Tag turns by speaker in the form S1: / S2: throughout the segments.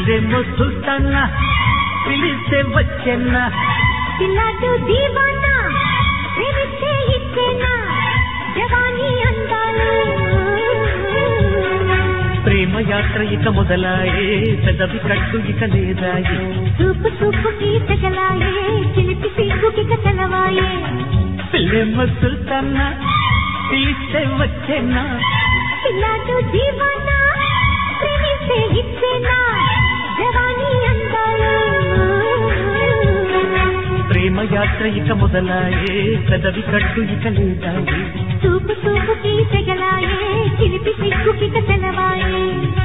S1: పిల్లెమ్మో సుల్తానా పిలిస్తే వచ్చెన్నా
S2: పిల్లాడు దీవానా ప్రేమిస్తే ఇచ్చేనా జవానీ అందాలు
S1: ప్రేమ యాత్ర ఇక మొదలాయే పెదవి కట్టు ఇక లేదాయే
S2: చూపు చూపుకి తెగలాయే చిలిపి సిగ్గుకి కథలవాయే
S1: పిల్లెమ్మో సుల్తానా పిలిస్తే వచ్చెన్నా
S2: పిల్లాడు దీవానా ప్రేమిస్తే ఇచ్చేనా జవానీ అందాలు
S1: ప్రేమ యాత్ర ఇక మొదలాయే పెదవి కట్టు ఇక లేదాయే
S2: చూపు చూపుకి తెగలాయే చిలిపి సిగ్గుకి కథలవాయే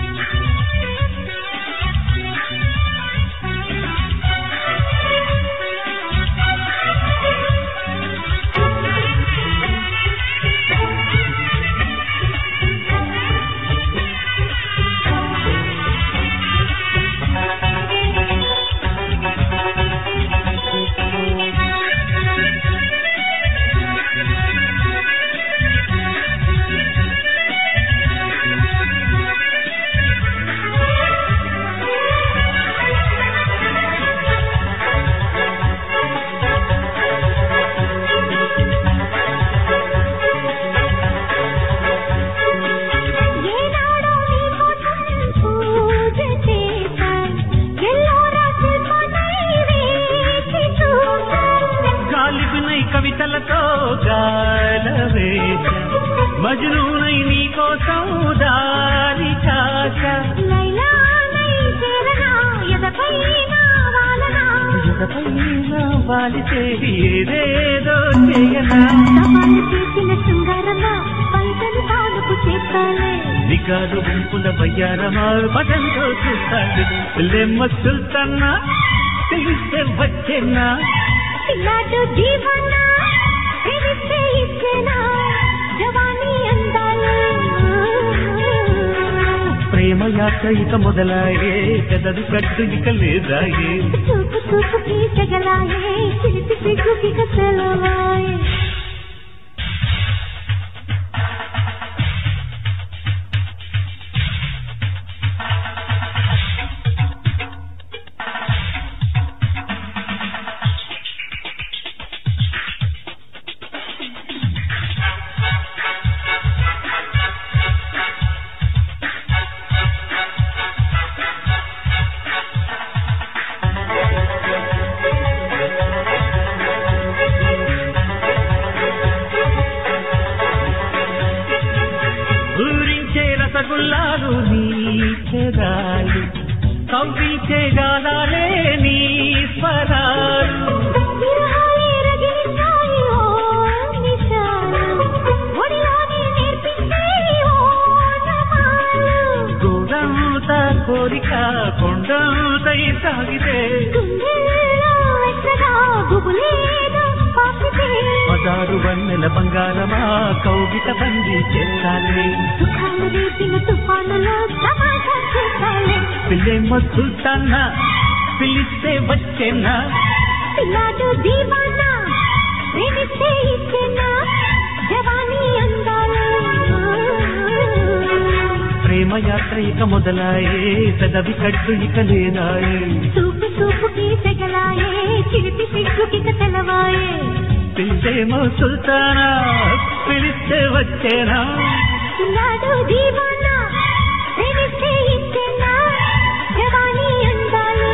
S2: ఏనాడో నీకోసం పూజ చేశాం ఎల్లోరా శిల్పమై వేచి చూశాం
S1: గాలిబినై కవితలతో గాలవేశ మజనూనై నీ కోసం దారి కాశ
S2: లైలానై చేరనా ఎదపైన వాలనా
S1: ఎదపైన వాలితే ఏదేదో చేయనా
S2: సవాలు చేసిన శృంగారమా పైసలు తానుకు చేస్తాలే
S1: నిగారు గుంపుల బయ్యారమా పదంతో చూస్తాడు లెమ్మ సుల్తానా తెలిస్తే వచ్చేనా
S2: పిల్లాడు దీవానా ప్రేమిస్తే ఇచ్చేనా జవానీ అందాలు
S1: ప్రేమ యాత్ర ఇక మొదలాయే పెదవి కట్టు ఇక లేదాయే
S2: చూపు చూపుకి తెగలాయే చిలిపి సిగ్గుకి కసలవాయే
S1: ఊరించే రసగుల్లాలు నీ చెదాలు కవ్వించే గాలాలే నీ స్వరాలు
S2: విరహాలే రగిలించాయి ఓ నిశాలు ఒడిలోనే నేర్పించే ఓ నమాలు
S1: దూరంత కోరిక కొండంతై సాగితే
S2: గుండెల్లో ఎక్కడా గుబులేదో పాకితే
S1: పదారు వన్నెల బంగారమా కౌగిట బందీ చేస్తాలే
S2: సుఖాలు రేసిన తుఫానులో తమాషా చేస్తాలే
S1: పిల్లెమ్మ సుల్తానా పిలిస్తే వచ్చేనా
S2: పిల్లాడు దీవానా ప్రేమిస్తే ఇచ్చేనా జవానీ అందాలు
S1: ప్రేమ యాత్ర ఇక మొదలాయే పెదవి కట్టు ఇక లేదాయే
S2: చూపు చూపుకి తెగలాయే చిలిపి సిగ్గుకి కథలవాయే
S1: పిలిచేమో సుల్తానా పిలిస్తే వచ్చేనా
S2: పిల్లాడు దీవానా ప్రేమిస్తే ఇచ్చేనా జవానీ అందాలు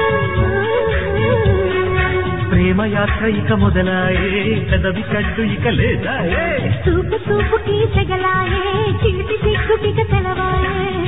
S1: ప్రేమ యాత్ర ఇక మొదలాయే పెదవి కట్టు ఇక లేదాయే
S2: చూపు చూపుకి తెగలాయే చిలిపి సిగ్గుకి కథలవాయే